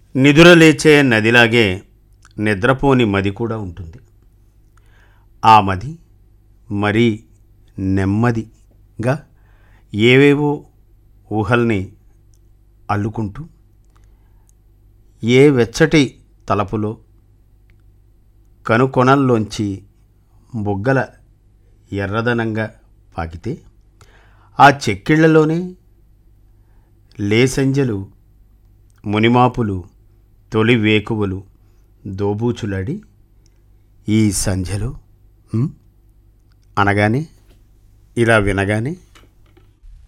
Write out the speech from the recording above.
నిదురలేచే నదిలాగే నిద్రపోని మది కూడా ఉంటుంది ఆ మది మరీ నెమ్మదిగా ఏవేవో ఊహల్ని అల్లుకుంటూ ఏ వెచ్చటి తలపులో కనుకొనల్లోంచి బొగ్గల ఎర్రదనంగా పాకితే ఆ చెక్కిళ్లలోనే లేసంజలు మునిమాపులు తొలి వేకువలు దోబూచులాడి ఈ సంధ్యలో "ఉమ్?" అనగానే ఇలా వినగానే